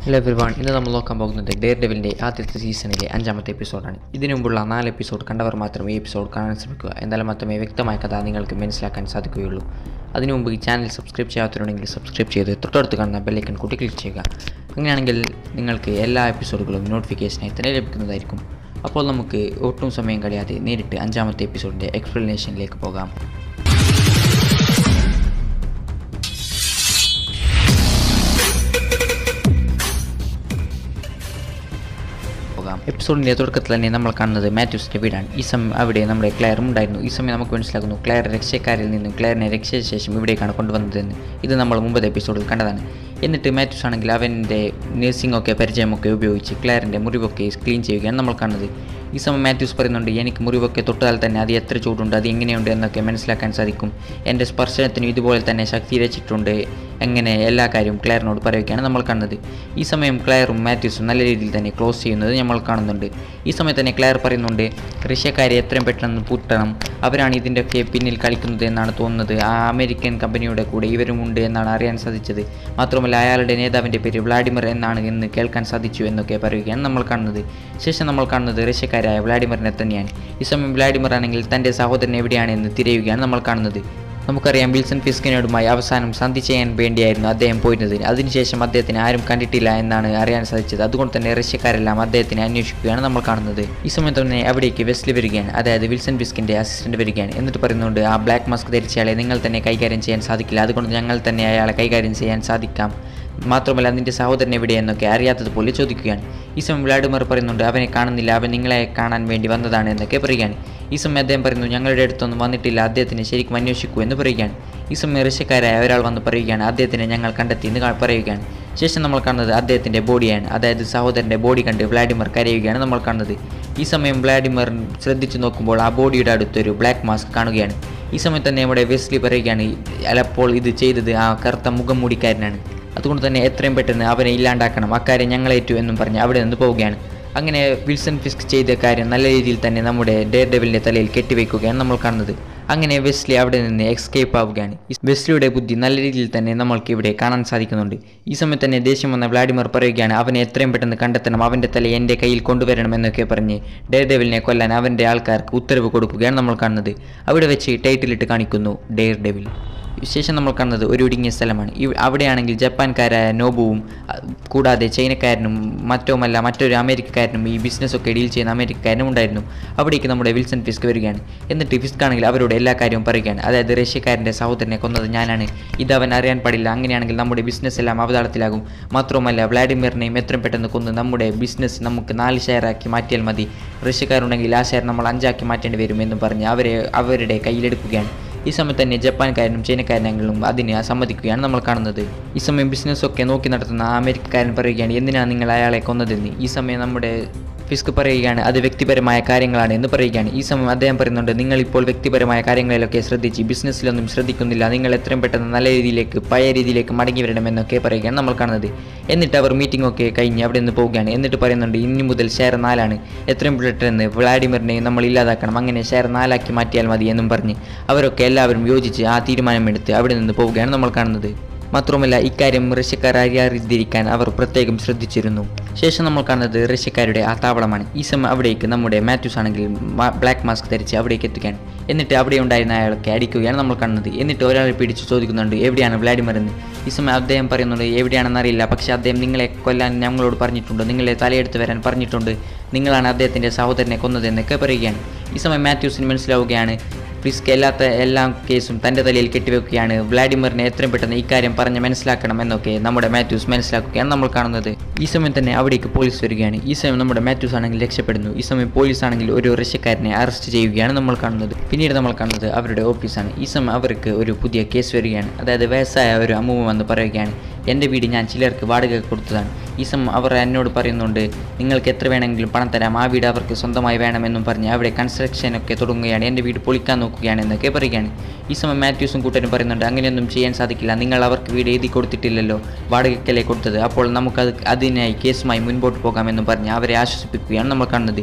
hello everyone ഇന്ന് നമ്മൾ നോക്കാൻ പോകുന്നത് ഡെയർ ഡെവിലിൻ്റെ ആദ്യത്തെ സീസണിലെ അഞ്ചാമത്തെ എപ്പിസോഡാണ് ഇതിനു മുമ്പുള്ള നാല് എപ്പിസോഡ് കണ്ടവർ മാത്രമേ ഈ എപ്പിസോഡ് കാണാൻ ശ്രമിക്കുക എന്നാലും മാത്രമേ വ്യക്തമായ കഥ നിങ്ങൾക്ക് മനസ്സിലാക്കാൻ സാധിക്കുകയുള്ളൂ അതിനു മുമ്പ് ഈ ചാനൽ സബ്സ്ക്രൈബ് ചെയ്യാത്തവരുണ്ടെങ്കിൽ സബ്സ്ക്രൈബ് ചെയ്ത് തൊട്ടടുത്ത് കാണുന്ന ബെല്ലൈക്കൺ കൂട്ടി ക്ലിക്ക് ചെയ്യുക അങ്ങനെയാണെങ്കിൽ നിങ്ങൾക്ക് എല്ലാ എപ്പിസോഡുകളും നോട്ടിഫിക്കേഷനായി തന്നെ ലഭിക്കുന്നതായിരിക്കും അപ്പോൾ നമുക്ക് ഒട്ടും സമയം കളയാതെ നേരിട്ട് അഞ്ചാമത്തെ എപ്പിസോഡിൻ്റെ എക്സ്പ്ലനേഷനിലേക്ക് പോകാം പോകാം എപ്പിസോഡിൻ്റെ തുടക്കത്തിൽ തന്നെ നമ്മൾ കാണുന്നത് മാത്യൂസിൻ്റെ വീടാണ് ഈ സമയം അവിടെ നമ്മുടെ ക്ലെയറും ഉണ്ടായിരുന്നു ഈ സമയം നമുക്ക് മനസ്സിലാക്കുന്നു ക്ലെയർ രക്ഷക്കാരിൽ നിന്നും ക്ലെയറിനെ രക്ഷയ്ക്ക് ശേഷം ഇവിടേക്കാണ് കൊണ്ടുവന്നതെന്ന് ഇത് നമ്മൾ മുമ്പത്തെ എപ്പിസോഡിൽ കണ്ടതാണ് എന്നിട്ട് മാത്യൂസ് ആണെങ്കിൽ അവൻ്റെ നഴ്സിംഗ് ഒക്കെ പരിചയമൊക്കെ ഉപയോഗിച്ച് ക്ലെയറിൻ്റെ മുറിവൊക്കെ ക്ലീൻ ചെയ്യുകയാണ് നമ്മൾ കാണുന്നത് ഈ സമയം മാത്യൂസ് പറയുന്നുണ്ട് എനിക്ക് മുറിവൊക്കെ തൊട്ടാൽ തന്നെ അത് എത്ര ചൂടുണ്ട് അത് എങ്ങനെയുണ്ട് എന്നൊക്കെ മനസ്സിലാക്കാൻ സാധിക്കും എൻ്റെ സ്പർശനത്തിനും ഇതുപോലെ തന്നെ ശക്തി രച്ചിട്ടുണ്ട് എങ്ങനെ എല്ലാ കാര്യവും ക്ലെയറിനോട് പറയുകയാണ് നമ്മൾ കാണുന്നത് ഈ സമയം ക്ലെയറും മാത്യൂസും നല്ല രീതിയിൽ തന്നെ ക്ലോസ് ചെയ്യുന്നത് നമ്മൾ കാണുന്നുണ്ട് ഈ സമയത്ത് തന്നെ ക്ലെയർ പറയുന്നുണ്ട് റഷ്യക്കാരെ എത്രയും പെട്ടെന്ന് പൂട്ടണം അവരാണ് ഇതിൻ്റെയൊക്കെ പിന്നിൽ കളിക്കുന്നത് എന്നാണ് തോന്നുന്നത് ആ അമേരിക്കൻ കമ്പനിയുടെ കൂടെ ഇവരും ഉണ്ട് എന്നാണ് അറിയാൻ സാധിച്ചത് മാത്രമല്ല അയാളുടെ നേതാവിൻ്റെ പേര് വ്ളാഡിമിർ എന്നാണ് എന്ന് കേൾക്കാൻ സാധിച്ചു എന്നൊക്കെ പറയുകയാണ് നമ്മൾ കാണുന്നത് ശേഷം നമ്മൾ കാണുന്നത് റഷ്യക്കാരായ വ്ളാഡിമിറിനെ തന്നെയാണ് ഈ സമയം വ്ളാഡിമിർ ആണെങ്കിൽ തൻ്റെ സഹോദരൻ എവിടെയാണെന്ന് തിരയുകയാണ് നമ്മൾ കാണുന്നത് നമുക്കറിയാം വിൽസൺ ഫിസ്കിനോടുമായി അവസാനം സന്ധി ചെയ്യാൻ വേണ്ടിയായിരുന്നു അദ്ദേഹം പോയിരുന്നത് അതിനുശേഷം അദ്ദേഹത്തിന് ആരും കണ്ടിട്ടില്ല എന്നാണ് അറിയാൻ സാധിച്ചത് അതുകൊണ്ട് തന്നെ റഷ്യക്കാരെല്ലാം അദ്ദേഹത്തിനെ അന്വേഷിക്കുകയാണ് നമ്മൾ കാണുന്നത് ഈ സമയത്ത് തന്നെ അവിടേക്ക് വെസ്ലി വരികയാണ് അതായത് വിൽസൺ ഫിസ്കിൻ്റെ അസിസ്റ്റന്റ് വരികയാണ് എന്നിട്ട് പറയുന്നുണ്ട് ആ ബ്ലാക്ക് മാസ്ക് ധരിച്ചയാളെ നിങ്ങൾ തന്നെ കൈകാര്യം ചെയ്യാൻ സാധിക്കില്ല അതുകൊണ്ട് ഞങ്ങൾ തന്നെ അയാളെ കൈകാര്യം ചെയ്യാൻ സാധിക്കാം മാത്രമല്ല നിന്റെ സഹോദരൻ എവിടെയെന്നൊക്കെ അറിയാത്തതുപോലെ ചോദിക്കുകയാണ് ഈ സമയം വ്ളാഡിമർ പറയുന്നുണ്ട് അവനെ കാണുന്നില്ല അവൻ നിങ്ങളെ കാണാൻ വേണ്ടി വന്നതാണ് എന്നൊക്കെ പറയുകയാണ് ഈ സമയം അദ്ദേഹം പറയുന്നു ഞങ്ങളുടെ അടുത്തൊന്നും വന്നിട്ടില്ല അദ്ദേഹത്തിനെ ശരിക്കും അന്വേഷിക്കൂ എന്ന് പറയുകയാണ് ഈ സമയം റഷ്യക്കാരായ ഒരാൾ വന്ന് പറയുകയാണ് അദ്ദേഹത്തിനെ ഞങ്ങൾ കണ്ടെത്തി എന്ന് കാ- പറയുകയാണ് ശേഷം നമ്മൾ കാണുന്നത് അദ്ദേഹത്തിൻ്റെ ബോഡിയാണ് അതായത് സഹോദരൻ്റെ ബോഡി കണ്ട് വ്ളാഡിമർ കരയുകയാണ് നമ്മൾ കാണുന്നത് ഈ സമയം വ്ളാഡിമർ ശ്രദ്ധിച്ചു നോക്കുമ്പോൾ ആ ബോഡിയുടെ അടുത്തൊരു ബ്ലാക്ക് മാസ്ക് കാണുകയാണ് ഈ സമയത്ത് തന്നെ നമ്മുടെ വെസ്ലി പറയുകയാണ് ചിലപ്പോൾ ഇത് ചെയ്തത് ആ കറുത്ത മുഖം മൂടിക്കാരനാണ് അതുകൊണ്ട് തന്നെ എത്രയും പെട്ടെന്ന് അവനെ ഇല്ലാണ്ടാക്കണം അക്കാര്യം ഞങ്ങളേറ്റു എന്നും പറഞ്ഞ് അവിടെ നിന്ന് പോവുകയാണ് അങ്ങനെ വിൽസൺ ഫിസ്ക് ചെയ്ത കാര്യം നല്ല രീതിയിൽ തന്നെ നമ്മുടെ ഡെയർ ഡെവിലിൻ്റെ തലയിൽ കെട്ടിവെക്കുകയാണ് നമ്മൾ കാണുന്നത് അങ്ങനെ വെസ്ലി അവിടെ നിന്ന് എക്സ്കേപ്പ് ആവുകയാണ് ഈ വെസ്ലിയുടെ ബുദ്ധി നല്ല രീതിയിൽ തന്നെ നമ്മൾക്ക് ഇവിടെ കാണാൻ സാധിക്കുന്നുണ്ട് ഈ സമയത്ത് തന്നെ ദേഷ്യം വന്ന വ്ളാഡിമർ പറയുകയാണ് അവനെ എത്രയും പെട്ടെന്ന് കണ്ടെത്തണം അവൻ്റെ തല എൻ്റെ കയ്യിൽ കൊണ്ടുവരണം എന്നൊക്കെ പറഞ്ഞ് ഡെയർ ഡെവിലിനെ കൊല്ലാൻ അവൻ്റെ ആൾക്കാർക്ക് ഉത്തരവ് കൊടുക്കുകയാണ് നമ്മൾ കാണുന്നത് അവിടെ വെച്ച് ടൈറ്റിലിട്ട് കാണിക്കുന്നു ഡെയർ ഡെവിൽ ശേഷം നമ്മൾ കാണുന്നത് ഒരു ഇടുങ്ങിയ സ്ഥലമാണ് ഈ അവിടെയാണെങ്കിൽ ജപ്പാൻകാരായ നോബുവും അ, കൂടാതെ ചൈനക്കാരനും മറ്റുമല്ല മറ്റൊരു അമേരിക്കക്കാരനും ഈ ബിസിനസ്സൊക്കെ ഡീൽ ചെയ്യുന്ന അമേരിക്കക്കാരനും ഉണ്ടായിരുന്നു അവിടേക്ക് നമ്മുടെ വിൽസൺ ഫിസ്ക് വരികയാണ് എന്നിട്ട് ഫിസ്ക് ആണെങ്കിൽ അവരോട് എല്ലാ കാര്യവും പറയുകയാണ് അതായത് റഷ്യക്കാരൻ്റെ സഹോദരനെ കൊന്നത് ഞാനാണ് ഇത് അവൻ അറിയാൻ പാടില്ല അങ്ങനെയാണെങ്കിൽ നമ്മുടെ ബിസിനസ് എല്ലാം അവതാളത്തിലാകും മാത്രമല്ല വ്ളാഡിമിറിനെയും എത്രയും പെട്ടെന്ന് കൊന്ന് നമ്മുടെ ബിസിനസ് നമുക്ക് നാല് ഷെയറാക്കി മാറ്റിയാൽ മതി റഷ്യക്കാരുണ്ടെങ്കിൽ ആ ഷെയർ നമ്മൾ അഞ്ചാക്കി മാറ്റേണ്ടി വരും എന്നും പറഞ്ഞ് അവരെ അവരുടെ കയ്യിലെടുക്കുകയാണ് ഈ സമയത്ത് തന്നെ ജപ്പാൻകാരനും ചൈനക്കാരനും അതിന് സമ്മതിക്കുകയാണ് നമ്മൾ കാണുന്നത് ഈ സമയം ബിസിനസ്സൊക്കെ നോക്കി നടത്തുന്ന ആ അമേരിക്കക്കാരൻ പറയുകയാണ് എന്തിനാണ് നിങ്ങൾ അയാളെ കൊന്നതെന്ന് ഈ സമയം നമ്മുടെ ഫിസ്ക് പറയുകയാണ് അത് വ്യക്തിപരമായ കാര്യങ്ങളാണ് എന്ന് പറയുകയാണ് ഈ സമയം അദ്ദേഹം പറയുന്നുണ്ട് നിങ്ങൾ ഇപ്പോൾ വ്യക്തിപരമായ കാര്യങ്ങളിലൊക്കെ ശ്രദ്ധിച്ച് ബിസിനസ്സിലൊന്നും ശ്രദ്ധിക്കുന്നില്ല നിങ്ങൾ എത്രയും പെട്ടെന്ന് നല്ല രീതിയിലേക്ക് പഴയ രീതിയിലേക്ക് മടങ്ങി വരണമെന്നൊക്കെ പറയുകയാണ് നമ്മൾ കാണുന്നത് എന്നിട്ട് അവർ മീറ്റിംഗ് ഒക്കെ കഴിഞ്ഞ് അവിടെ നിന്ന് പോവുകയാണ് എന്നിട്ട് പറയുന്നുണ്ട് ഇനി മുതൽ ഷെയർ നാലാണ് എത്രയും പെട്ടെന്ന് വ്ളാഡിമിറിനെ നമ്മൾ ഇല്ലാതാക്കണം അങ്ങനെ ഷെയർ നാലാക്കി മാറ്റിയാൽ മതി എന്നും പറഞ്ഞ് അവരൊക്കെ എല്ലാവരും യോജിച്ച് ആ തീരുമാനമെടുത്ത് അവിടെ നിന്ന് പോവുകയാണ് നമ്മൾ കാണുന്നത് മാത്രമല്ല ഇക്കാര്യം റഷ്യക്കാർ അറിയാതിരിക്കാൻ അവർ പ്രത്യേകം ശ്രദ്ധിച്ചിരുന്നു ശേഷം നമ്മൾ കാണുന്നത് റഷ്യക്കാരുടെ ആ താവളമാണ് ഈ സമയം അവിടേക്ക് നമ്മുടെ മാത്യൂസ് ആണെങ്കിൽ മാ- ബ്ലാക്ക് മാസ്ക് ധരിച്ച് അവിടേക്ക് എത്തുകയാണ് എന്നിട്ട് അവിടെ ഉണ്ടായിരുന്ന അയാളൊക്കെ അടിക്കുകയാണ് നമ്മൾ കാണുന്നത് എന്നിട്ട് ഒരാളെ പിടിച്ച് ചോദിക്കുന്നുണ്ട് എവിടെയാണ് വ്ളാഡിമർ എന്ന് ഈ സമയം അദ്ദേഹം പറയുന്നുണ്ട് എവിടെയാണെന്ന് അറിയില്ല പക്ഷേ അദ്ദേഹം നിങ്ങളെ കൊല്ലാൻ ഞങ്ങളോട് പറഞ്ഞിട്ടുണ്ട് നിങ്ങളെ തലയെടുത്ത് വരാൻ പറഞ്ഞിട്ടുണ്ട് നിങ്ങളാണ് അദ്ദേഹത്തിൻ്റെ സഹോദരനെ കൊന്നതെന്നൊക്കെ പറയുകയാണ് ഈ സമയം മാത്യൂസിന് മനസ്സിലാവുകയാണ് ഫിസ്ക് എല്ലാത്ത എല്ലാ കേസും തൻ്റെ തലയിൽ കെട്ടിവെക്കുകയാണ് വ്ളാഡിമിറിനെ എത്രയും പെട്ടെന്ന് ഇക്കാര്യം പറഞ്ഞ് മനസ്സിലാക്കണം എന്നൊക്കെ നമ്മുടെ മാത്യൂസ് മനസ്സിലാക്കുകയാണ് നമ്മൾ കാണുന്നത് ഈ സമയം തന്നെ അവിടേക്ക് പോലീസ് വരികയാണ് ഈ സമയം നമ്മുടെ മാത്യൂസ് ആണെങ്കിൽ രക്ഷപ്പെടുന്നു ഈ സമയം പോലീസ് ആണെങ്കിൽ ഒരു റഷ്യക്കാരനെ അറസ്റ്റ് ചെയ്യുകയാണ് നമ്മൾ കാണുന്നത് പിന്നീട് നമ്മൾ കാണുന്നത് അവരുടെ ഓഫീസാണ് ഈ സമയം അവർക്ക് ഒരു പുതിയ കേസ് വരികയാണ് അതായത് വയസ്സായ ഒരു അമ്മൂമ്മ വന്ന് പറയുകയാണ് എൻ്റെ വീട് ഞാൻ ചിലർക്ക് വാടക കൊടുത്തതാണ് ഈ സമയം അവർ എന്നോട് പറയുന്നുണ്ട് നിങ്ങൾക്ക് എത്ര വേണമെങ്കിലും പണം തരാം ആ വീട് അവർക്ക് സ്വന്തമായി വേണമെന്നും പറഞ്ഞ് അവിടെ കൺസ്ട്രക്ഷൻ ഒക്കെ തുടങ്ങുകയാണ് എൻ്റെ വീട് പൊളിക്കാൻ നോക്കുകയാണ് എന്നൊക്കെ പറയുകയാണ് ഈ സമയം മാത്യൂസും കൂട്ടരും പറയുന്നുണ്ട് അങ്ങനെയൊന്നും ചെയ്യാൻ സാധിക്കില്ല നിങ്ങൾ അവർക്ക് വീട് എഴുതി കൊടുത്തിട്ടില്ലല്ലോ വാടകയ്ക്കല്ലേ കൊടുത്തത് അപ്പോൾ നമുക്കത് അതിനായി കേസുമായി മുൻപോട്ട് പോകാമെന്നും പറഞ്ഞ് അവരെ ആശ്വസിപ്പിക്കുകയാണ് നമ്മൾ കാണുന്നത്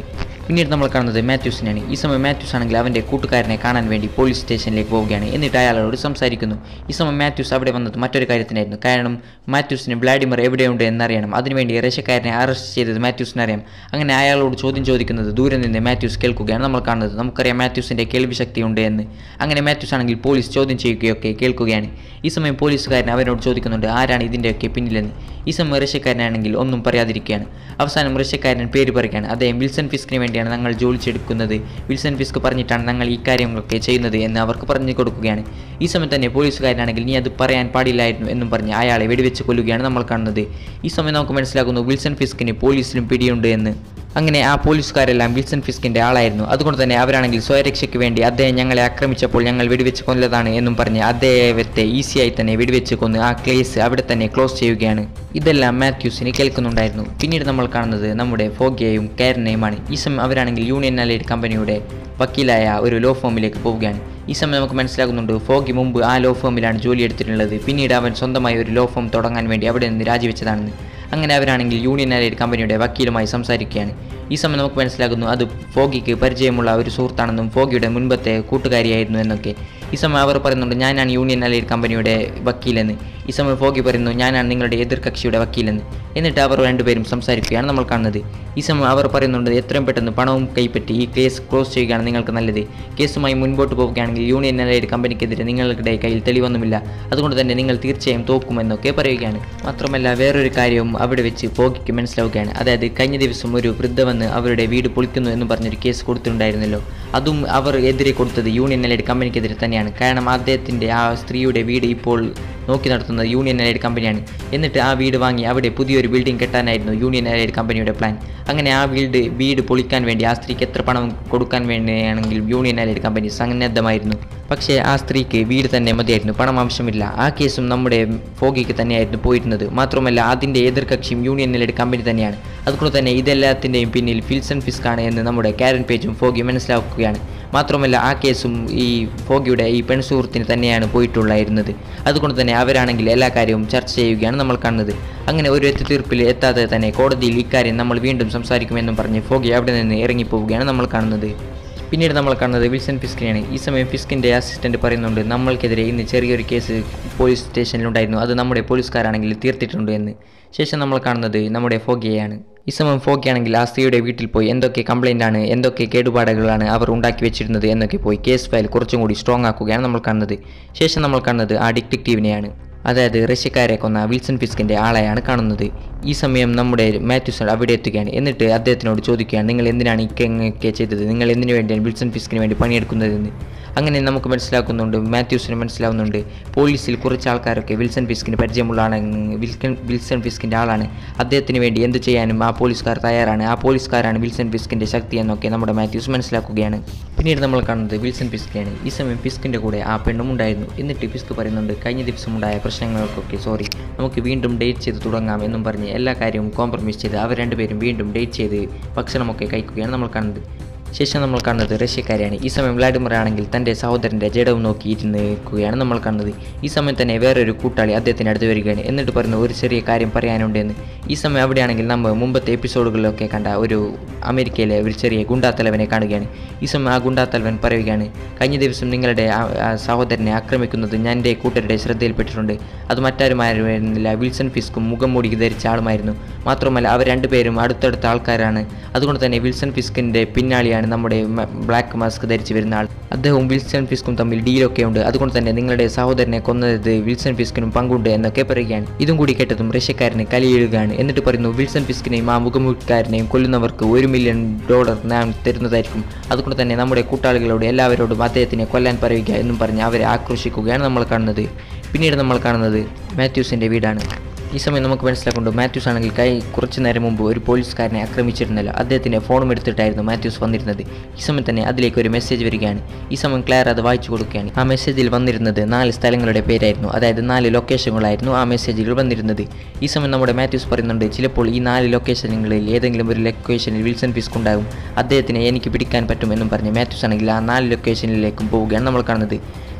പിന്നീട് നമ്മൾ കാണുന്നത് മാത്യൂസിനെയാണ് ഈ സമയം മാത്യൂസ് ആണെങ്കിൽ അവൻ്റെ കൂട്ടുകാരനെ കാണാൻ വേണ്ടി പോലീസ് സ്റ്റേഷനിലേക്ക് പോവുകയാണ് എന്നിട്ട് അയാളോട് സംസാരിക്കുന്നു ഈ സമയം മാത്യൂസ് അവിടെ വന്നത് മറ്റൊരു കാര്യത്തിനായിരുന്നു കാരണം മാത്യൂസിന് വ്ളാഡിമർ എവിടെയുണ്ട് എന്നറിയണം അതിനുവേണ്ടി റഷ്യക്കാരനെ അറസ്റ്റ് ചെയ്തത് മാത്യൂസിന് അറിയാം അങ്ങനെ അയാളോട് ചോദ്യം ചോദിക്കുന്നത് ദൂരെ നിന്ന് മാത്യൂസ് കേൾക്കുകയാണ് നമ്മൾ കാണുന്നത് നമുക്കറിയാം മാത്യൂസിൻ്റെ കേൾവി ശക്തി ഉണ്ട് എന്ന് അങ്ങനെ മാത്യൂസ് ആണെങ്കിൽ പോലീസ് ചോദ്യം ചെയ്യുകയൊക്കെ കേൾക്കുകയാണ് ഈ സമയം പോലീസുകാരൻ അവരോട് ചോദിക്കുന്നുണ്ട് ആരാണ് ഇതിൻ്റെയൊക്കെ പിന്നിലെന്ന് ഈ സമയം റഷ്യക്കാരനാണെങ്കിൽ ഒന്നും പറയാതിരിക്കുകയാണ് അവസാനം റഷ്യക്കാരൻ പേര് പറയുകയാണ് അദ്ദേഹം വിൽസൺ ഫിസ്കിന് വേണ്ടിയാണ് ഞങ്ങൾ ജോലി ചെയ്തെടുക്കുന്നത് വിൽസൺ ഫിസ്ക് പറഞ്ഞിട്ടാണ് ഞങ്ങൾ ഈ കാര്യങ്ങളൊക്കെ ചെയ്യുന്നത് എന്ന് അവർക്ക് പറഞ്ഞു കൊടുക്കുകയാണ് ഈ സമയം തന്നെ പോലീസുകാരനാണെങ്കിൽ നീ അത് പറയാൻ പാടില്ലായിരുന്നു എന്നും പറഞ്ഞ് അയാളെ വെടിവെച്ച് കൊല്ലുകയാണ് നമ്മൾ കാണുന്നത് ഈ സമയം നമുക്ക് മനസ്സിലാക്കുന്നു വിൽസൺ ഫിസ്കിന് പോലീസിലും പിടിയുണ്ട് എന്ന് അങ്ങനെ ആ പോലീസുകാരെല്ലാം വിൽസൺ ഫിസ്കിൻ്റെ ആളായിരുന്നു അതുകൊണ്ട് തന്നെ അവരാണെങ്കിൽ സ്വയരക്ഷയ്ക്ക് വേണ്ടി അദ്ദേഹം ഞങ്ങളെ ആക്രമിച്ചപ്പോൾ ഞങ്ങൾ വെടിവെച്ച് കൊല്ലതാണ് എന്നും പറഞ്ഞ് അദ്ദേഹത്തെ ഈസിയായി തന്നെ വെടിവെച്ച് കൊന്ന് ആ കേസ് അവിടെ തന്നെ ക്ലോസ് ചെയ്യുകയാണ് ഇതെല്ലാം മാത്യൂസിന് കേൾക്കുന്നുണ്ടായിരുന്നു പിന്നീട് നമ്മൾ കാണുന്നത് നമ്മുടെ ഫോഗിയയും കാരനെയുമാണ് ഈ സമയം അവരാണെങ്കിൽ യൂണിയൻ അലൈഡ് കമ്പനിയുടെ വക്കീലായ ഒരു ലോ ഫോമിലേക്ക് പോവുകയാണ് ഈ സമയം നമുക്ക് മനസ്സിലാകുന്നുണ്ട് ഫോഗി മുമ്പ് ആ ലോ ഫോമിലാണ് ജോലി എടുത്തിട്ടുള്ളത് പിന്നീട് അവൻ സ്വന്തമായി ഒരു ലോ ഫോം തുടങ്ങാൻ വേണ്ടി അവിടെ നിന്ന് രാജിവെച്ചതാണെന്ന് അങ്ങനെ അവരാണെങ്കിൽ യൂണിയൻ അലൈഡ് കമ്പനിയുടെ വക്കീലുമായി സംസാരിക്കുകയാണ് ഈ സമയം നമുക്ക് മനസ്സിലാകുന്നു അത് ഫോഗിക്ക് പരിചയമുള്ള ഒരു സുഹൃത്താണെന്നും ഫോഗിയുടെ മുൻപത്തെ കൂട്ടുകാരിയായിരുന്നു എന്നൊക്കെ ഈ സമയം അവർ പറയുന്നുണ്ട് ഞാനാണ് യൂണിയൻ അലൈഡ് കമ്പനിയുടെ വക്കീലെന്ന് ഈ സമയം ഫോഗി പറയുന്നു ഞാനാണ് നിങ്ങളുടെ എതിർകക്ഷിയുടെ വക്കീലെന്ന് എന്നിട്ട് അവർ രണ്ടുപേരും സംസാരിക്കുകയാണ് നമ്മൾ കാണുന്നത് ഈ സമയം അവർ പറയുന്നുണ്ട് എത്രയും പെട്ടെന്ന് പണവും കൈപ്പറ്റി ഈ കേസ് ക്ലോസ് ചെയ്യുകയാണ് നിങ്ങൾക്ക് നല്ലത് കേസുമായി മുൻപോട്ട് പോവുകയാണെങ്കിൽ യൂണിയൻ അലൈഡ് കമ്പനിക്കെതിരെ നിങ്ങളുടെ കയ്യിൽ തെളിവൊന്നുമില്ല അതുകൊണ്ട് തന്നെ നിങ്ങൾ തീർച്ചയായും തോക്കുമെന്നൊക്കെ പറയുകയാണ് മാത്രമല്ല വേറൊരു കാര്യവും അവിടെ വെച്ച് ഫോഗിക്ക് മനസ്സിലാവുകയാണ് അതായത് കഴിഞ്ഞ ദിവസം ഒരു വൃദ്ധ വന്ന് അവരുടെ വീട് പൊളിക്കുന്നു എന്ന് പറഞ്ഞൊരു കേസ് കൊടുത്തിട്ടുണ്ടായിരുന്നല്ലോ അതും അവർ എതിരെ കൊടുത്തത് യൂണിയൻ അലൈഡ് കമ്പനിക്കെതിരെ തന്നെയാണ് കാരണം അദ്ദേഹത്തിൻ്റെ ആ സ്ത്രീയുടെ വീട് ഇപ്പോൾ നോക്കി നടത്തുന്നത് യൂണിയൻ അലൈഡ് കമ്പനിയാണ് എന്നിട്ട് ആ വീട് വാങ്ങി അവിടെ പുതിയൊരു ബിൽഡിംഗ് കെട്ടാനായിരുന്നു യൂണിയൻ അലൈഡ് കമ്പനിയുടെ പ്ലാൻ അങ്ങനെ ആ വീട് വീട് പൊളിക്കാൻ വേണ്ടി ആ സ്ത്രീക്ക് എത്ര പണം കൊടുക്കാൻ വേണ്ടിയാണെങ്കിൽ യൂണിയൻ അലൈഡ് കമ്പനി സന്നദ്ധമായിരുന്നു പക്ഷേ ആ സ്ത്രീക്ക് വീട് തന്നെ മതിയായിരുന്നു പണം ആവശ്യമില്ല ആ കേസും നമ്മുടെ ഫോഗിക്ക് തന്നെയായിരുന്നു പോയിരുന്നത് മാത്രമല്ല അതിൻ്റെ എതിർകക്ഷിയും യൂണിയൻ അലൈഡ് കമ്പനി തന്നെയാണ് അതുകൊണ്ട് തന്നെ ഇതെല്ലാത്തിൻ്റെയും പിന്നിൽ ഫിൽസൺ ഫിസ്കാണ് എന്ന് നമ്മുടെ കാരൻ പേജും ഫോഗി മനസ്സിലാക്കുകയാണ് മാത്രമല്ല ആ കേസും ഈ ഫോഗിയുടെ ഈ പെൺസുഹൃത്തിന് തന്നെയാണ് പോയിട്ടുള്ളായിരുന്നത് അതുകൊണ്ട് തന്നെ അവരാണെങ്കിൽ എല്ലാ കാര്യവും ചർച്ച ചെയ്യുകയാണ് നമ്മൾ കാണുന്നത് അങ്ങനെ ഒരു എത്തിത്തീർപ്പിൽ എത്താതെ തന്നെ കോടതിയിൽ ഇക്കാര്യം നമ്മൾ വീണ്ടും സംസാരിക്കുമെന്നും പറഞ്ഞ് ഫോഗി അവിടെ നിന്ന് ഇറങ്ങിപ്പോവുകയാണ് നമ്മൾ കാണുന്നത് പിന്നീട് നമ്മൾ കാണുന്നത് വിൽസൺ ഫിസ്കിനെയാണ് ഈ സമയം ഫിസ്കിൻ്റെ അസിസ്റ്റൻറ്റ് പറയുന്നുണ്ട് നമ്മൾക്കെതിരെ ഇന്ന് ചെറിയൊരു കേസ് പോലീസ് സ്റ്റേഷനിലുണ്ടായിരുന്നു അത് നമ്മുടെ പോലീസുകാരാണെങ്കിൽ തീർത്തിട്ടുണ്ട് എന്ന് ശേഷം നമ്മൾ കാണുന്നത് നമ്മുടെ ഫോഗിയെയാണ് ഈ സമയം ഫോഗിയാണെങ്കിൽ ആ സ്ത്രീയുടെ വീട്ടിൽ പോയി എന്തൊക്കെ കംപ്ലൈൻ്റ് ആണ് എന്തൊക്കെ കേടുപാടുകളാണ് അവർ ഉണ്ടാക്കി വെച്ചിരുന്നത് എന്നൊക്കെ പോയി കേസ് ഫയൽ കുറച്ചും കൂടി സ്ട്രോങ് ആക്കുകയാണ് നമ്മൾ കാണുന്നത് ശേഷം നമ്മൾ കാണുന്നത് ആ ഡിറ്റക്റ്റീവിനെയാണ് അതായത് റഷ്യക്കാരെ കൊന്ന വിൽസൺ ഫിസ്കിൻ്റെ ആളെയാണ് കാണുന്നത് ഈ സമയം നമ്മുടെ മാത്യൂസ് അവിടെ എത്തുകയാണ് എന്നിട്ട് അദ്ദേഹത്തിനോട് ചോദിക്കുകയാണ് നിങ്ങൾ എന്തിനാണ് ഇക്കൊക്കെ ചെയ്തത് നിങ്ങൾ എന്തിനു വേണ്ടിയാണ് വിൽസൺ ഫിസ്കിന് വേണ്ടി പണിയെടുക്കുന്നതെന്ന് അങ്ങനെ നമുക്ക് മനസ്സിലാക്കുന്നുണ്ട് മാത്യൂസിന് മനസ്സിലാവുന്നുണ്ട് പോലീസിൽ കുറച്ച് ആൾക്കാരൊക്കെ വിൽസൺ ഫിസ്കിന് പരിചയമുള്ളതാണ് വിൽക്കൻ വിൽസൺ ഫിസ്കിൻ്റെ ആളാണ് അദ്ദേഹത്തിന് വേണ്ടി എന്ത് ചെയ്യാനും ആ പോലീസുകാർ തയ്യാറാണ് ആ പോലീസുകാരാണ് വിൽസൺ ഫിസ്കിൻ്റെ ശക്തി എന്നൊക്കെ നമ്മുടെ മാത്യൂസ് മനസ്സിലാക്കുകയാണ് പിന്നീട് നമ്മൾ കാണുന്നത് വിൽസൺ ഫിസ്കിയാണ് ഈ സമയം ഫിസ്കിൻ്റെ കൂടെ ആ പെണ്ണും ഉണ്ടായിരുന്നു എന്നിട്ട് ഫിസ്ക് പറയുന്നുണ്ട് കഴിഞ്ഞ ദിവസം ഉണ്ടായ പ്രശ്നങ്ങൾക്കൊക്കെ സോറി നമുക്ക് വീണ്ടും ഡേറ്റ് ചെയ്ത് തുടങ്ങാം എന്നും പറഞ്ഞ് എല്ലാ കാര്യവും കോംപ്രമൈസ് ചെയ്ത് അവർ രണ്ടുപേരും വീണ്ടും ഡേറ്റ് ചെയ്ത് ഭക്ഷണമൊക്കെ കഴിക്കുകയാണ് നമ്മൾ കാണുന്നത് ശേഷം നമ്മൾ കാണുന്നത് റഷ്യക്കാരെയാണ് ഈ സമയം വ്ളാഡിമർ ആണെങ്കിൽ തൻ്റെ സഹോദരൻ്റെ ജഡവും നോക്കി ഇരുന്ന് നിൽക്കുകയാണ് നമ്മൾ കാണുന്നത് ഈ സമയം തന്നെ വേറൊരു കൂട്ടാളി അദ്ദേഹത്തിന് അടുത്ത് വരികയാണ് എന്നിട്ട് പറഞ്ഞു ഒരു ചെറിയ കാര്യം പറയാനുണ്ടെന്ന് ഈ സമയം അവിടെയാണെങ്കിൽ നമ്മൾ മുമ്പത്തെ എപ്പിസോഡുകളിലൊക്കെ കണ്ട ഒരു അമേരിക്കയിലെ ഒരു ചെറിയ ഗുണ്ടാത്തലവനെ കാണുകയാണ് ഈ സമയം ആ ഗുണ്ടാത്തലവൻ പറയുകയാണ് കഴിഞ്ഞ ദിവസം നിങ്ങളുടെ ആ- ആ സഹോദരനെ ആക്രമിക്കുന്നത് ഞാൻ എൻ്റെ കൂട്ടരുടെ ശ്രദ്ധയിൽപ്പെട്ടിട്ടുണ്ട് അത് മറ്റാരുമായിരുന്നില്ല വിൽസൺ ഫിസ്കും മുഖം മൂടി ധരിച്ച ആളുമായിരുന്നു മാത്രമല്ല അവർ രണ്ടുപേരും അടുത്തടുത്ത ആൾക്കാരാണ് അതുകൊണ്ട് തന്നെ വിൽസൺ ഫിസ്കിൻ്റെ പിന്നാളിയാണ് നമ്മുടെ മ- ബ്ലാക്ക് മാസ്ക് ധരിച്ച് വരുന്ന ആൾ അദ്ദേഹവും വിൽസൺ ഫിസ്കും തമ്മിൽ ഡീലൊക്കെ ഉണ്ട് അതുകൊണ്ട് തന്നെ നിങ്ങളുടെ സഹോദരനെ കൊന്നത് വിൽസൺ ഫിസ്കിനും പങ്കുണ്ട് എന്നൊക്കെ പറയുകയാണ് ഇതും കൂടി കേട്ടതും റഷ്യക്കാരന് കലിയിടുകയാണ് എന്നിട്ട് പറയുന്നു വിൽസൺ ഫിസ്കിനെയും ആ മുഖമുക്കാരനെയും കൊല്ലുന്നവർക്ക് ഒരു മില്യൺ ഡോളർ നാം തരുന്നതായിരിക്കും അതുകൊണ്ട് തന്നെ നമ്മുടെ കൂട്ടാളികളോട് എല്ലാവരോടും അദ്ദേഹത്തിനെ കൊല്ലാൻ പറയുക എന്നും പറഞ്ഞ് അവരെ ആക്രോശിക്കുകയാണ് നമ്മൾ കാണുന്നത് പിന്നീട് നമ്മൾ കാണുന്നത് മാത്യൂസിൻ്റെ വീടാണ് ഈ സമയം നമുക്ക് മനസ്സിലാക്കുന്നുണ്ട് മാത്യൂസ് ആണെങ്കിൽ കൈ കുറച്ച് നേരം മുമ്പ് ഒരു പോലീസുകാരനെ ആക്രമിച്ചിരുന്നല്ലോ അദ്ദേഹത്തിൻ്റെ ഫോണും എടുത്തിട്ടായിരുന്നു മാത്യൂസ് വന്നിരുന്നത് ഈ സമയം തന്നെ അതിലേക്ക് ഒരു മെസ്സേജ് വരികയാണ് ഈ സമയം ക്ലെയർ അത് വായിച്ചു കൊടുക്കുകയാണ് ആ മെസ്സേജിൽ വന്നിരുന്നത് നാല് സ്ഥലങ്ങളുടെ പേരായിരുന്നു അതായത് നാല് ലൊക്കേഷനുകളായിരുന്നു ആ മെസ്സേജിൽ വന്നിരുന്നത് ഈ സമയം നമ്മുടെ മാത്യൂസ് പറയുന്നുണ്ട് ചിലപ്പോൾ ഈ നാല് ലൊക്കേഷനുകളിൽ ഏതെങ്കിലും ഒരു ലൊക്കേഷനിൽ വിൽസൺ ഫിസ്ക് ഉണ്ടാകും അദ്ദേഹത്തിനെ എനിക്ക് പിടിക്കാൻ പറ്റുമെന്നും പറഞ്ഞ് മാത്യൂസ് ആണെങ്കിൽ ആ നാല് ലൊക്കേഷനിലേക്കും പോവുകയാണ് നമ്മൾ കാണുന്നത്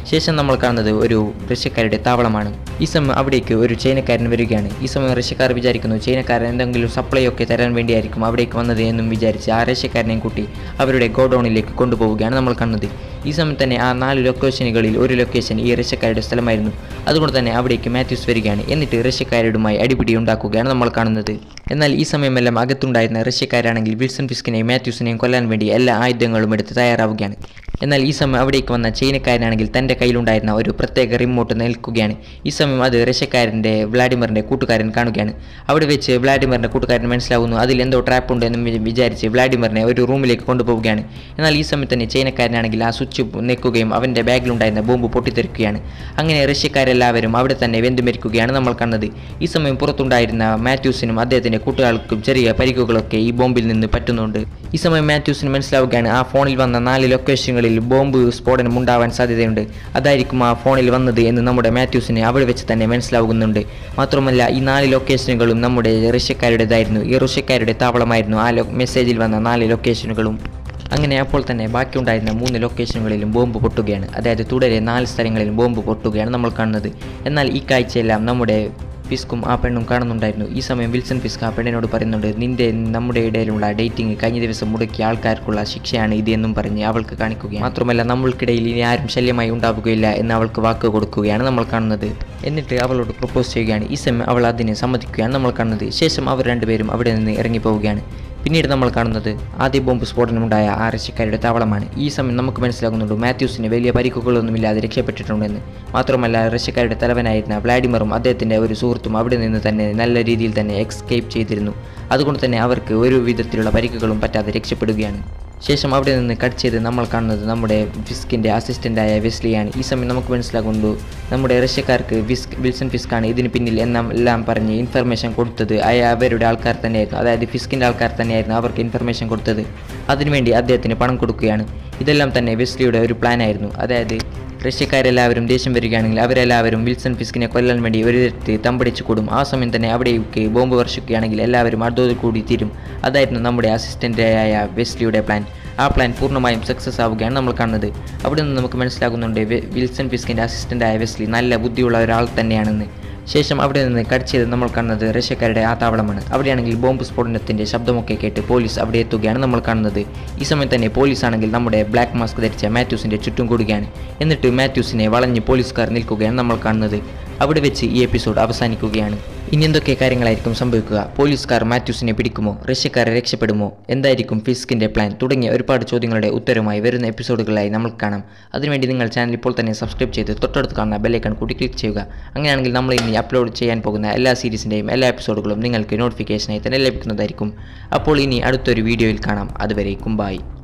ശേഷം നമ്മൾ കാണുന്നത് ഒരു റഷ്യക്കാരുടെ താവളമാണ് ഈ സമയം അവിടേക്ക് ഒരു ചൈനക്കാരൻ വരികയാണ് ഈ സമയം റഷ്യക്കാർ വിചാരിക്കുന്നു ചൈനക്കാരൻ എന്തെങ്കിലും സപ്ലൈ ഒക്കെ തരാൻ വേണ്ടിയായിരിക്കും അവിടേക്ക് വന്നത് എന്നും വിചാരിച്ച് ആ റഷ്യക്കാരനെയും കൂട്ടി അവരുടെ ഗോഡൌണിലേക്ക് കൊണ്ടുപോവുകയാണ് നമ്മൾ കാണുന്നത് ഈ സമയം തന്നെ ആ നാല് ലൊക്കേഷനുകളിൽ ഒരു ലൊക്കേഷൻ ഈ റഷ്യക്കാരുടെ സ്ഥലമായിരുന്നു അതുകൊണ്ട് തന്നെ അവിടേക്ക് മാത്യൂസ് വരികയാണ് എന്നിട്ട് റഷ്യക്കാരുമായി അടിപിടി ഉണ്ടാക്കുകയാണ് നമ്മൾ കാണുന്നത് എന്നാൽ ഈ സമയമെല്ലാം അകത്തുണ്ടായിരുന്ന റഷ്യക്കാരാണെങ്കിൽ വിൽസൺ ഫിസ്കിനെയും മാത്യൂസിനെയും കൊല്ലാൻ വേണ്ടി എല്ലാ ആയുധങ്ങളും എടുത്ത് തയ്യാറാവുകയാണ് എന്നാൽ ഈ സമയം അവിടേക്ക് വന്ന ചൈനക്കാരനാണെങ്കിൽ തൻ്റെ കയ്യിലുണ്ടായിരുന്ന ഒരു പ്രത്യേക റിമോട്ട് നിൽക്കുകയാണ് ഈ സമയം അത് റഷ്യക്കാരൻ്റെ വ്ളാഡിമറിൻ്റെ കൂട്ടുകാരൻ കാണുകയാണ് അവിടെ വെച്ച് വ്ളാഡിമറിൻ്റെ കൂട്ടുകാരൻ മനസ്സിലാവുന്നു അതിൽ എന്തോ ട്രാപ്പ് ഉണ്ട് എന്ന് വി- വിചാരിച്ച് വ്ളാഡിമറിനെ ഒരു റൂമിലേക്ക് കൊണ്ടുപോവുകയാണ് എന്നാൽ ഈ സമയത്ത് തന്നെ ചൈനക്കാരനാണെങ്കിൽ ആ സ്വിച്ച് നിൽക്കുകയും അവൻ്റെ ബാഗിലുണ്ടായിരുന്ന ബോംബ് പൊട്ടിത്തെറിക്കുകയാണ് അങ്ങനെ റഷ്യക്കാരെല്ലാവരും അവിടെ തന്നെ വെന്തു മരിക്കുകയാണ് നമ്മൾ കണ്ടത് ഈ സമയം പുറത്തുണ്ടായിരുന്ന മാത്യൂസിനും അദ്ദേഹത്തിൻ്റെ കൂട്ടുകാർക്കും ചെറിയ പരിക്കുകളൊക്കെ ഈ ബോംബിൽ നിന്ന് പറ്റുന്നുണ്ട് ഈ സമയം മാത്യൂസിന് മനസ്സിലാവുകയാണ് ആ ഫോണിൽ വന്ന നാല് ലൊക്കേഷനുകളിൽ ബോംബ് സ്ഫോടനം ഉണ്ടാവാൻ സാധ്യതയുണ്ട് അതായിരിക്കും ആ ഫോണിൽ വന്നത് എന്ന് നമ്മുടെ മാത്യൂസിന് അവിടെ വെച്ച് തന്നെ മനസ്സിലാവുന്നുണ്ട് മാത്രമല്ല ഈ നാല് ലൊക്കേഷനുകളും നമ്മുടെ റഷ്യക്കാരുടേതായിരുന്നു ഈ റഷ്യക്കാരുടെ താവളമായിരുന്നു ആ ലൊ മെസ്സേജിൽ വന്ന നാല് ലൊക്കേഷനുകളും അങ്ങനെ അപ്പോൾ തന്നെ ബാക്കിയുണ്ടായിരുന്ന മൂന്ന് ലൊക്കേഷനുകളിലും ബോംബ് പൊട്ടുകയാണ് അതായത് തുടരെ നാല് സ്ഥലങ്ങളിലും ബോംബ് പൊട്ടുകയാണ് നമ്മൾ കാണുന്നത് എന്നാൽ ഈ കാഴ്ചയെല്ലാം നമ്മുടെ ഫിസ്കും ആ പെണ്ണും കാണുന്നുണ്ടായിരുന്നു ഈ സമയം വിൽസൺ ഫിസ്ക് ആ പെണ്ണിനോട് പറയുന്നുണ്ട് നിന്റെ നമ്മുടെ ഇടയിലുള്ള ഡേറ്റിംഗ് കഴിഞ്ഞ ദിവസം മുടക്കിയ ആൾക്കാർക്കുള്ള ശിക്ഷയാണ് ഇത് എന്നും പറഞ്ഞ് അവൾക്ക് കാണിക്കുകയാണ് മാത്രമല്ല നമ്മൾക്കിടയിൽ ഇനി ആരും ശല്യമായി ഉണ്ടാവുകയില്ല എന്ന് അവൾക്ക് വാക്ക് കൊടുക്കുകയാണ് നമ്മൾ കാണുന്നത് എന്നിട്ട് അവളോട് പ്രപ്പോസ് ചെയ്യുകയാണ് ഈ സമയം അവൾ അതിന് സമ്മതിക്കുകയാണ് നമ്മൾ കാണുന്നത് ശേഷം അവർ രണ്ടുപേരും അവിടെ നിന്ന് ഇറങ്ങിപ്പോവുകയാണ് പിന്നീട് നമ്മൾ കാണുന്നത് ആദ്യ ബോംബ് സ്ഫോടനമുണ്ടായ ആ റഷ്യക്കാരുടെ താവളമാണ് ഈ സമയം നമുക്ക് മനസ്സിലാകുന്നുണ്ട് മാത്യൂസിന് വലിയ പരിക്കുകളൊന്നുമില്ലാതെ രക്ഷപ്പെട്ടിട്ടുണ്ടെന്ന് മാത്രമല്ല റഷ്യക്കാരുടെ തലവനായിരുന്ന വ്ളാഡിമറും അദ്ദേഹത്തിൻ്റെ ഒരു സുഹൃത്തും അവിടെ നിന്ന് തന്നെ നല്ല രീതിയിൽ തന്നെ എക്സ്കേപ്പ് ചെയ്തിരുന്നു അതുകൊണ്ട് തന്നെ അവർക്ക് ഒരു വിധത്തിലുള്ള പരിക്കുകളും പറ്റാതെ രക്ഷപ്പെടുകയാണ് ശേഷം അവിടെ നിന്ന് കട്ട് ചെയ്ത് നമ്മൾ കാണുന്നത് നമ്മുടെ ഫിസ്കിൻ്റെ അസിസ്റ്റൻ്റായ വെസ്ലിയാണ് ഈ സമയം നമുക്ക് മനസ്സിലാകുന്നു നമ്മുടെ റഷ്യക്കാർക്ക് വിസ്ക് വിൽസൺ ഫിസ്കാണ് ഇതിന് പിന്നിൽ എന്നെല്ലാം പറഞ്ഞ് ഇൻഫർമേഷൻ കൊടുത്തത് അയ അവരുടെ ആൾക്കാർ തന്നെയായിരുന്നു അതായത് ഫിസ്കിൻ്റെ ആൾക്കാർ തന്നെയായിരുന്നു അവർക്ക് ഇൻഫർമേഷൻ കൊടുത്തത് അതിനുവേണ്ടി അദ്ദേഹത്തിന് പണം കൊടുക്കുകയാണ് ഇതെല്ലാം തന്നെ വെസ്ലിയുടെ ഒരു പ്ലാനായിരുന്നു അതായത് റഷ്യക്കാരെല്ലാവരും ദേഷ്യം വരികയാണെങ്കിൽ അവരെല്ലാവരും വിൽസൺ ഫിസ്കിനെ കൊല്ലാൻ വേണ്ടി ഒരിടത്ത് തമ്പടിച്ചു കൂടും ആ സമയം തന്നെ അവിടേക്ക് ബോംബ് വർഷിക്കുകയാണെങ്കിൽ എല്ലാവരും അതോട് കൂടി തീരും അതായിരുന്നു നമ്മുടെ അസിസ്റ്റൻ്റായ വെസ്ലിയുടെ പ്ലാൻ ആ പ്ലാൻ പൂർണ്ണമായും സക്സസ് ആവുകയാണ് നമ്മൾ കാണുന്നത് അവിടെ നിന്ന് നമുക്ക് മനസ്സിലാകുന്നുണ്ട് വെ- വിൽസൺ ഫിസ്കിൻ്റെ അസിസ്റ്റൻ്റായ വെസ്ലി നല്ല ബുദ്ധിയുള്ള ഒരാൾ തന്നെയാണെന്ന് ശേഷം അവിടെ നിന്ന് കട്ട് ചെയ്ത് നമ്മൾ കാണുന്നത് റഷ്യക്കാരുടെ ആ താവളമാണ് അവിടെയാണെങ്കിൽ ബോംബ് സ്ഫോടനത്തിൻ്റെ ശബ്ദമൊക്കെ കേട്ട് പോലീസ് അവിടെ എത്തുകയാണ് നമ്മൾ കാണുന്നത് ഈ സമയം തന്നെ പോലീസ് ആണെങ്കിൽ നമ്മുടെ ബ്ലാക്ക് മാസ്ക് ധരിച്ച മാത്യൂസിൻ്റെ ചുറ്റും കൂടുകയാണ് എന്നിട്ട് മാത്യൂസിനെ വളഞ്ഞ് പോലീസുകാർ നിൽക്കുകയാണ് നമ്മൾ കാണുന്നത് അവിടെ വെച്ച് ഈ എപ്പിസോഡ് അവസാനിക്കുകയാണ് ഇനി എന്തൊക്കെ കാര്യങ്ങളായിരിക്കും സംഭവിക്കുക പോലീസുകാർ മാത്യൂസിനെ പിടിക്കുമോ റഷ്യക്കാരെ രക്ഷപ്പെടുമോ എന്തായിരിക്കും ഫിസ്കിൻ്റെ പ്ലാൻ തുടങ്ങിയ ഒരുപാട് ചോദ്യങ്ങളുടെ ഉത്തരവുമായി വരുന്ന എപ്പിസോഡുകളായി നമുക്ക് കാണാം അതിനുവേണ്ടി നിങ്ങൾ ചാനൽ ഇപ്പോൾ തന്നെ സബ്സ്ക്രൈബ് ചെയ്ത് തൊട്ടടുത്ത് കാണുന്ന ബെല്ലൈക്കൺ കൂടി ക്ലിക്ക് ചെയ്യുക അങ്ങനെയാണെങ്കിൽ നമ്മൾ ഇനി അപ്ലോഡ് ചെയ്യാൻ പോകുന്ന എല്ലാ സീരീസിൻ്റെയും എല്ലാ എപ്പിസോഡുകളും നിങ്ങൾക്ക് നോട്ടിഫിക്കേഷനായി തന്നെ ലഭിക്കുന്നതായിരിക്കും അപ്പോൾ ഇനി അടുത്തൊരു വീഡിയോയിൽ കാണാം അതുവരേക്കും ബായ്